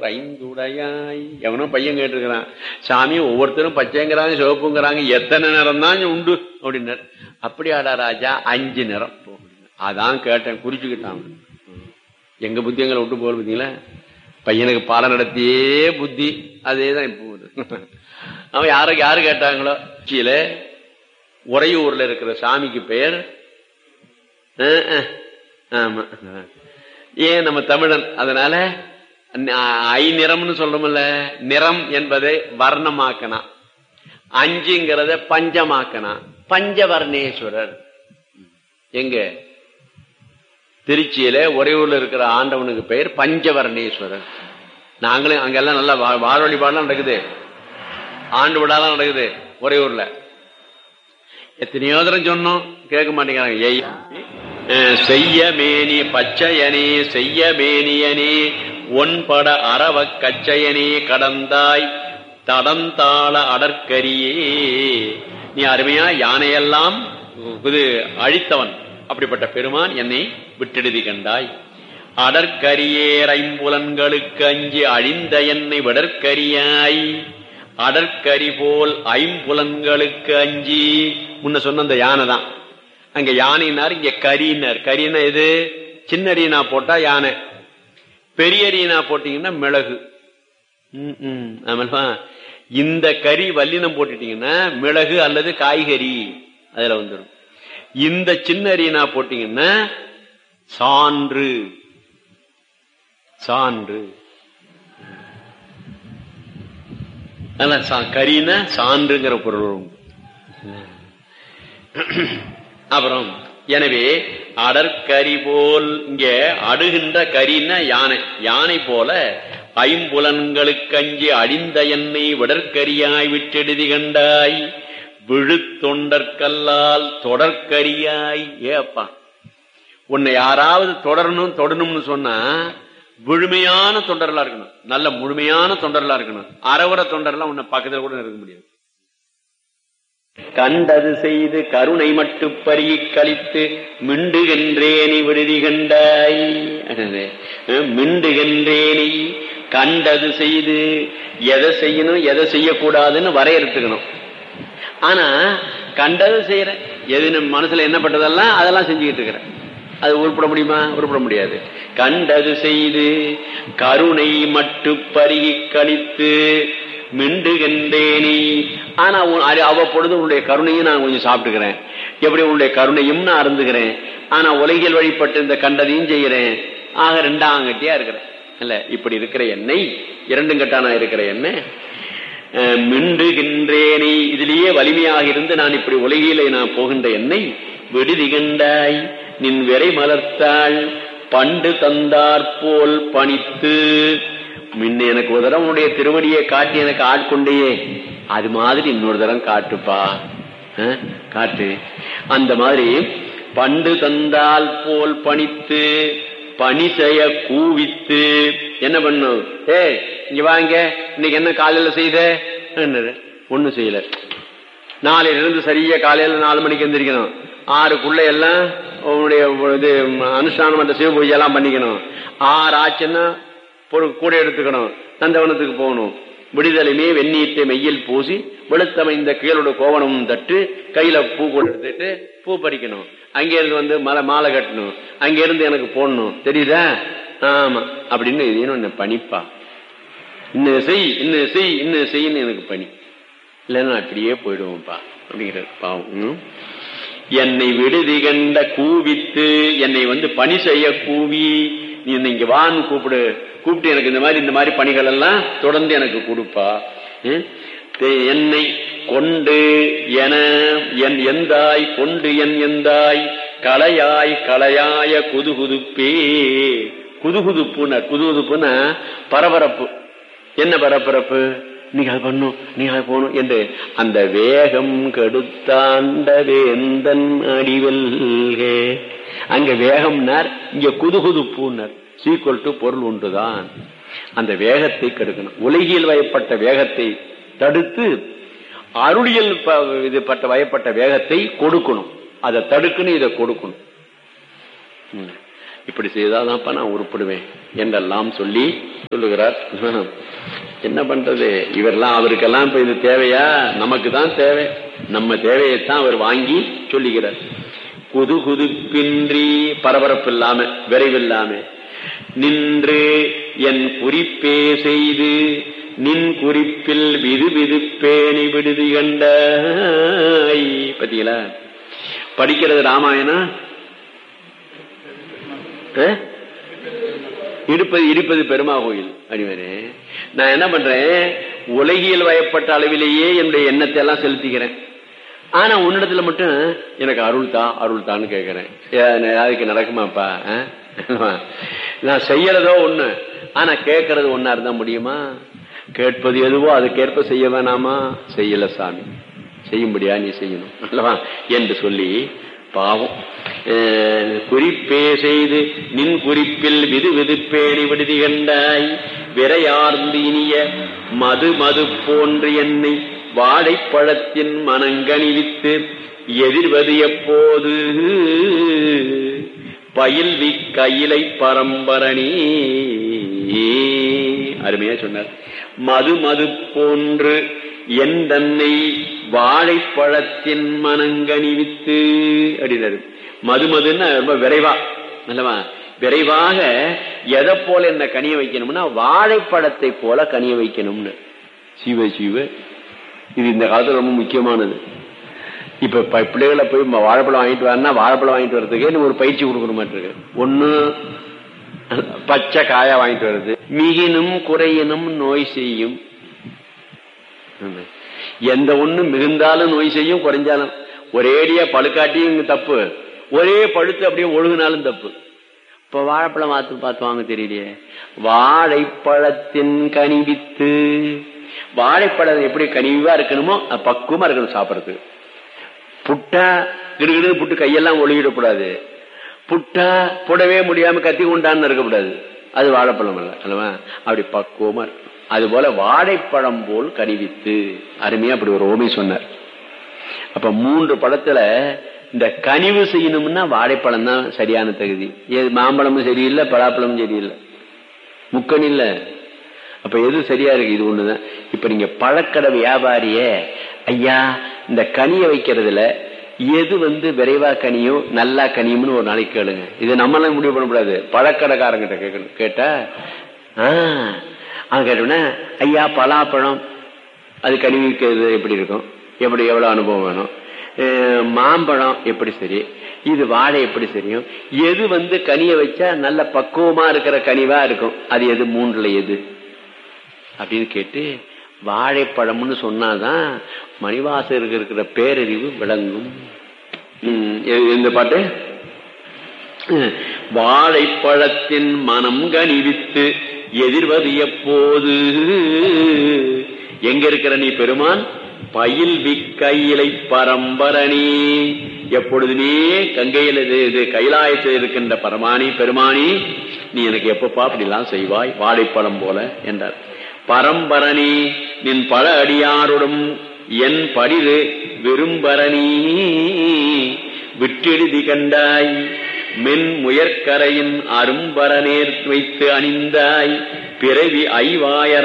ஓர் ஐந்துடையாய் எவனோ பையன் கேட்டிருக்கிறான் சாமி ஒவ்வொருத்தரும் பச்சைங்கிறாங்க சிவப்புங்கிறாங்க எத்தனை நிறம் தான் உண்டு அப்படின்னாரு அப்படியாடா ராஜா அஞ்சு நிறம் போ. அதான் கேட்டேன் குறிச்சுக்கிட்டான் அவன். எங்க புத்தி எங்களை விட்டு போகல பார்த்தீங்களா பையனுக்கு பாடம் நடத்தியே புத்தி அதே தான் இப்போ வருது. அவன் யாருக்கு யாரு கேட்டாங்களோ கீழே உறையூர்ல இருக்கிற சாமிக்கு பெயர் அஹ், அஹ், ஆமா ஏன் நம்ம தமிழன் அதனால ந- ஐ நிறம்னு சொல்றோம்ல நிறம் என்பதை வர்ணமாக்கனா அஞ்சுங்கிறத பஞ்சமாக்கனா பஞ்சவர்ணேஸ்வரர் எங்க திருச்சியில ஒரே ஊர்ல இருக்கிற ஆண்டவனுக்கு பெயர் பஞ்சவர்ணேஸ்வரர் நாங்களும் அங்கெல்லாம் நல்லா வா- வார வழிபாடுலாம் நடக்குது ஆண்டு விழாலாம் நடக்குது ஒரே ஊர்ல எத்தனையோ தரம் சொன்னோம் கேட்க மாட்டேங்கிறாங்க ஏய் அஹ், செய்ய மேனி பச்சையனே செய்ய மேனியனே ஒன்பட அரவ கச்சையனே கடந்தாய் தடந்தாள அடற்கரியே நீ அருமையா யானையெல்லாம் இது அழித்தவன் அப்படிப்பட்ட பெருமான் என்னை விட்டெடுதி கண்டாய் அடற்கரியேர் ஐம்புலன்களுக்கு அஞ்சி அழிந்த என்னை விடற்கரியாய் அடற்கரி போல் ஐம்புலன்களுக்கு அஞ்சி முன்ன சொன்ன அந்த யானை தான் அங்க யானைனார் இங்க கரினார் கரினா எது சின்ன ரீனா போட்டா யானை பெரிய ரீனா போட்டீங்கன்னா மிளகு ம், ம். ஆமால்வா இந்த கறி வல்லினம் போட்டுட்டீங்கன்னா மிளகு அல்லது காய்கறி அதுல வந்துடும் இந்த சின்ன ரீனா போட்டீங்கன்னா சான்று சான்று அல்ல சா- கரின்னா சான்றுங்கிற பொருள் வரும். அப்புறம் எனவே அடற்கரி போல் இங்க அடுகின்ற கரின்னா யானை யானை போல ஐம்புலன்களுக்கு அஞ்சி அழிந்த என்னை விடற்கரியாய் விட்டெடுதி கண்டாய் விழுத்தொண்டற்கல்லால் தொடர்கரியாய் ஏப்பா உன்னை யாராவது தொடரணும் தொடணும்னு சொன்னா முழுமையான தொண்டர்களா இருக்கணும் நல்ல முழுமையான தொண்டர்களா இருக்கணும் அறவுற தொண்டர்லாம் உன்னை பக்கத்துல கூட இருக்க முடியாது கண்டது செய்து கருணை மட்டு பருகி கழித்து மிண்டுகின்றேனி விடுதி கண்டாய் அஹ், மிண்டுகின்றேனி கண்டது செய்து எதை செய்யணும் எதை செய்யக்கூடாதுன்னு வரையறுத்துக்கணும் ஆனா கண்டது செய்யறேன் எது நம்ம மனசுல என்ன பட்டதெல்லாம் அதெல்லாம் செஞ்சுக்கிட்டு இருக்கிறேன் அது உருப்பட முடியுமா உருப்பட முடியாது கண்டது செய்து கருணை மட்டு பருகி கழித்து மிண்டுகின்றேனி ஆனா உன் அது அவ்வப்பொழுது உன்னுடைய கருணையும் நான் கொஞ்சம் சாப்பிட்டுக்கிறேன் எப்படி உன்னுடைய கருணையும் நான் அருந்துகிறேன் ஆனா உலகில் வழிபட்டு இந்த கண்டதையும் செய்கிறேன் ஆக ரெண்டாம் கட்டியா இருக்கிறேன் இல்ல இப்படி இருக்கிற என்னை இரண்டும் கட்டானா இருக்கிற என்ன அஹ், மிண்டுகின்றேனே இதிலேயே வலிமையாக இருந்து நான் இப்படி உலகிலே நான் போகின்ற என்னை விடுதி கண்டாய் நின் விரை மலர்த்தாள் பண்டு தந்தாற் போல் பணித்து முன்ன எனக்கு ஒரு தரம் உன்னுடைய திருவடியை காட்டி எனக்கு ஆட்கொண்டையே அது மாதிரி இன்னொரு தரம் காட்டுப்பா அஹ், காட்டு அந்த மாதிரி பண்டு தந்தால் போல் பணித்து பணி செய்ய கூவித்து என்ன பண்ணும் ஏ இங்க வாங்க இன்னைக்கு என்ன காலையில செய்த ஒண்ணு செய்யல நாளையில இருந்து சரியா காலையில நாலு மணிக்கு எந்திரிக்கணும் ஆறுக்குள்ள எல்லாம் உன்னுடைய இது அனுஷ்டானம் அந்த சிவ பூஜை எல்லாம் பண்ணிக்கணும் ஆறு ஆச்சுன்னா பொரு கூட எடுத்துக்கணும் நந்தவனத்துக்கு போகணும் விடுதலைமே வெந்நீட்டை மெய்யில் பூசி வெளுத்தமைந்த கீழோட கோவணமும் தட்டு கையில பூ கொண்டு எடுத்துட்டு பூ பறிக்கணும் அங்கே இருந்து வந்து மலை மாலை கட்டணும் அங்க இருந்து எனக்கு போடணும் தெரியுதா ஆமா அப்படின்னு இதையும் என்ன பணிப்பா இன்னும் செய் இன்னும் செய் இன்னும் செய்யன்னு எனக்கு பணி இல்லைன்னா நான் அப்படியே போயிடுவோம்ப்பா அப்படிங்கிறது பாவம் ம். என்னை விடுதி கண்ட கூவித்து என்னை வந்து பணி செய்ய கூவி நீ என்னை இங்க வான்னு கூப்பிடு கூப்பிட்டு எனக்கு இந்த மாதிரி இந்த மாதிரி பணிகள் எல்லாம் தொடர்ந்து எனக்கு கொடுப்பா ம். தே- என்னை கொண்டு என என் எந்தாய் கொண்டு என் எந்தாய் கலையாய் கலையாய குதுகுதுப்பே குதுகுதுப்புன குதுகுதுப்புன பரபரப்பு என்ன பரபரப்பு நீங்க அது பண்ணும் நீங்க அது போகணும் என்று அந்த வேகம் கெடுத்தாண்ட வேந்தன் அடிவல்கே அங்க வேகம்னார் இங்க குதுகுதுப்புனர் சீக்குவல் டு பொருள் ஒன்றுதான் அந்த வேகத்தை கெடுக்கணும் உலகில் வயப்பட்ட வேகத்தை தடுத்து அருளியல் ப- இது பட்ட வயப்பட்ட வேகத்தை கொடுக்கணும் அதை தடுக்கணும் இதை கொடுக்கணும் ம். இப்படி செய்தாதான்ப்பா நான் உருப்படுவேன் என்றெல்லாம் சொல்லி சொல்லுகிறார் என்ன பண்றது இவரெல்லாம் அவருக்கெல்லாம் இப்ப இது தேவையா நமக்கு தான் தேவை நம்ம தேவையைத்தான் அவர் வாங்கி சொல்லுகிறார் குது குதுப்பின்றி பரபரப்பு இல்லாம விரைவில்லாம நின்று என் குறிப்பே செய்து நின் குறிப்பில் விது விதுப்பேணி விடுதி கண்ட பத்தீங்களா படிக்கிறது ராமாயணம் இருப்பது இருப்பது பெருமா கோயில் அடிவரே நான் என்ன பண்றேன் உலகியல் வயப்பட்ட அளவிலேயே என்னுடைய எண்ணத்தை எல்லாம் செலுத்திக்கிறேன் ஆனா உன்னிடத்துல மட்டும் எனக்கு அருள் தான் அருள் தான்னு கேட்கிறேன் அதுக்கு நடக்குமாப்பா நான் செய்யறதோ ஒண்ணு ஆனா கேட்கறது ஒன்னா இருந்தா முடியுமா கேட்பது எதுவோ அதுக்கேற்ப செய்ய வேணாமா செய்யல சாமி செய்யும்படியா நீ செய்யணும் அல்லவா என்று சொல்லி பாவம் குறிப்பே செய்து நின் குறிப்பில் விது விதுப்பேணி விடுதி கண்டாய் விரையார்ந்து இனிய மது மது போன்று என்னை வாழைப்பழத்தின் மனங்கணிவித்து எதிர்வது எப்போது பயில்வி கையிலை பரம்பரணி அருமையா சொன்னார் மது மது போன்று என் தன்னை வாழைப்பழத்தின் மனங்கணிவித்து அப்படின்னாரு மது மதுன்னு ரொம்ப விரைவா நல்லவா விரைவாக எதை போல என்ன கனிய வைக்கணும்னா வாழைப்பழத்தை போல கனிய வைக்கணும்னு சிவ சிவ இது இந்த காலத்துல ரொம்ப முக்கியமானது இப்ப பிள்ளைகளை போய் வாழைப்பழம் வாங்கிட்டு வரனா வாழைப்பழம் வாங்கிட்டு வர்றதுக்கு நீ ஒரு பயிற்சி கொடுக்கணும் மாட்டிருக்கு ஒண்ணு பச்சை காயா வாங்கிட்டு வருது மிகினும் குறையினும் நோய் செய்யும் எந்த ஒண்ணு மிகுந்தாலும் நோய் செய்யும் குறைஞ்சாலும் ஒரேடியா பழுக்காட்டியும் தப்பு ஒரே பழுத்து அப்படியே ஒழுகுனாலும் தப்பு இப்ப வாழைப்பழம் பார்த்து பார்த்து வாங்க தெரியலையே வாழைப்பழத்தின் கனிவித்து வாழைப்பழம் எப்படி கனிவா இருக்கணுமோ பக்குவமா இருக்கணும் சாப்பிடறதுக்கு புட்டா கிடுகிடு புட்டு கையெல்லாம் ஒழுகிடக்கூடாது புட்டா புடவே முடியாம கத்தி கொண்டான்னு இருக்கக்கூடாது அது வாழைப்பழம் அல்ல அல்லவா அப்படி பக்குவமா இருக்கு அது போல வாழைப்பழம் போல் கனிவித்து அருமையா அப்படி ஒரு ஓமை சொன்னார் அப்ப மூன்று பழத்துல இந்த கனிவு செய்யணும்னா வாழைப்பழம் தான் சரியான தகுதி ஏது மாம்பழமும் சரியில்லை பலாப்பழமும் சரியில்லை முக்கணி இல்ல அப்ப எது சரியா இருக்கு இது ஒண்ணுதான் இப்ப நீங்க பழக்கடை வியாபாரிய ஐயா இந்த கனியை வைக்கிறதுல எது வந்து விரைவா கனியும் நல்லா கனியும்னு ஒரு நாளைக்கு கேளுங்க இது நம்மளாம் முடிவு பண்ண கூடாது பழக்கடைக்காரங்கிட்ட கேட்கணும் கேட்டா ஆஹ் அவன் கேட்டோம்னா ஐயா பலாப்பழம் அது கனிவிக்கிறது எப்படி இருக்கும் எப்படி எவ்வளவு அனுபவம் வேணும் மாம்பழம் எப்படி சரி இது வாழை எப்படி சரியும் எது வந்து கனிய வச்சா நல்ல பக்குவமா இருக்கிற கனிவா இருக்கும் அது எது மூன்றுல எது அப்படின்னு கேட்டு வாழைப்பழம்னு சொன்னாதான் மணிவாசருக்கு இருக்கிற பேரறிவு விளங்கும் எந்த பாட்டு வாழைப்பழத்தின் மனம் கனிவித்து எதிர்வது எப்போது எங்க இருக்கிற நீ பெருமான் பயில் விக்கையிலை பரம்பரணி எப்பொழுதுமே கங்கையில் இது கைலாயத்தில் இருக்கின்ற பரமானி பெருமானி நீ எனக்கு எப்பப்பா அப்படிலாம் செய்வாய் வாழைப்பழம் போல என்றார் பரம்பரணி நின் பல அடியாருடன் என் படிது விரும்பரணி விட்டெழுதி கண்டாய் மென் முயற்கரையின் அரும்பரநேர் வைத்து அணிந்தாய் பிறவி ஐவாயர